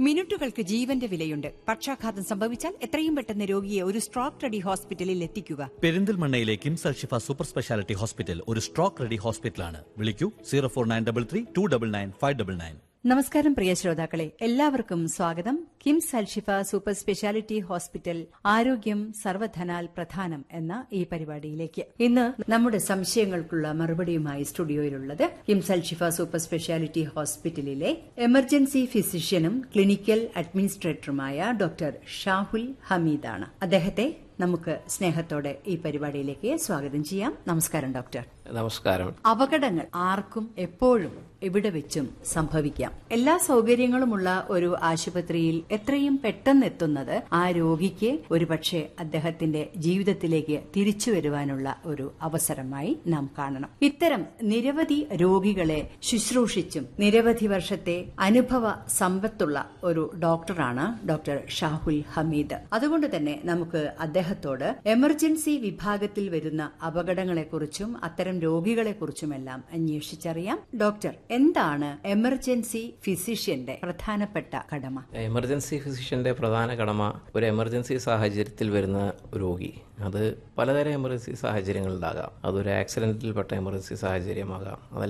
മിനിറ്റുകൾക്ക് ജീവന്റെ വിലയുണ്ട് പക്ഷാഘാതം സംഭവിച്ചാൽ എത്രയും പെട്ടെന്ന് രോഗിയെ ഒരു സ്ട്രോക്ക് റെഡി ഹോസ്പിറ്റലിൽ എത്തിക്കുക പെരിന്തൽമണ്ണയിലെ KIMS Alshifa super speciality hospital ഒരു സ്ട്രോക്ക് റെഡി ഹോസ്പിറ്റലാണ് വിളിക്കൂ zero four nine double three two double nine five double nine നമസ്കാരം പ്രിയ ശ്രോതാക്കളെ എല്ലാവർക്കും സ്വാഗതം KIMS Alshifa super speciality hospital ആരോഗ്യം സർവധനാൽ പ്രധാനം എന്ന ഈ പരിപാടിയിലേക്ക് ഇന്ന് നമ്മുടെ സംശയങ്ങൾക്കുള്ള മറുപടിയുമായി സ്റ്റുഡിയോയിലുള്ളത് കിംസ് അൽഷിഫ സൂപ്പർ സ്പെഷ്യാലിറ്റി ഹോസ്പിറ്റലിലെ എമർജൻസി ഫിസിഷ്യനും ക്ലിനിക്കൽ അഡ്മിനിസ്ട്രേറ്ററുമായ ഡോക്ടർ ഷാഹുൽ ഹമീദാണ് അദ്ദേഹത്തെ നമുക്ക് സ്നേഹത്തോടെ ഈ പരിപാടിയിലേക്ക് സ്വാഗതം ചെയ്യാം നമസ്കാരം ഡോക്ടർ നമസ്കാരം അപകടങ്ങൾ ആർക്കും എപ്പോഴും എവിടെ വെച്ചും സംഭവിക്കാം എല്ലാ സൗകര്യങ്ങളുമുള്ള ഒരു ആശുപത്രിയിൽ എത്രയും പെട്ടെന്ന് എത്തുന്നത് ആ രോഗിക്ക് ഒരുപക്ഷെ അദ്ദേഹത്തിന്റെ ജീവിതത്തിലേക്ക് തിരിച്ചു വരുവാനുള്ള ഒരു അവസരമായി നാം കാണണം ഇത്തരം നിരവധി രോഗികളെ ശുശ്രൂഷിച്ചും നിരവധി വർഷത്തെ അനുഭവ സമ്പത്തുള്ള ഒരു ഡോക്ടറാണ് ഡോക്ടർ ഷാഹുൽ ഹമീദ് അതുകൊണ്ട് തന്നെ നമുക്ക് അദ്ദേഹത്തോട് എമർജൻസി വിഭാഗത്തിൽ വരുന്ന അപകടങ്ങളെക്കുറിച്ചും അത്തരം രോഗികളെക്കുറിച്ചുമെല്ലാം അന്വേഷിച്ചറിയാം ഡോക്ടർ എന്താണ് എമർജൻസി ഫിസിഷ്യന്റെ പ്രധാനപ്പെട്ട കടമ എമർജൻസി ഫിസിഷ്യന്റെ പ്രധാന കടമ ഒരു എമർജൻസി സാഹചര്യത്തിൽ വരുന്ന രോഗി അത് പലതരം എമർജൻസി സാഹചര്യങ്ങളുണ്ടാകാം അതൊരു ആക്സിഡന്റിൽപ്പെട്ട എമർജൻസി സാഹചര്യമാകാം അതല്ല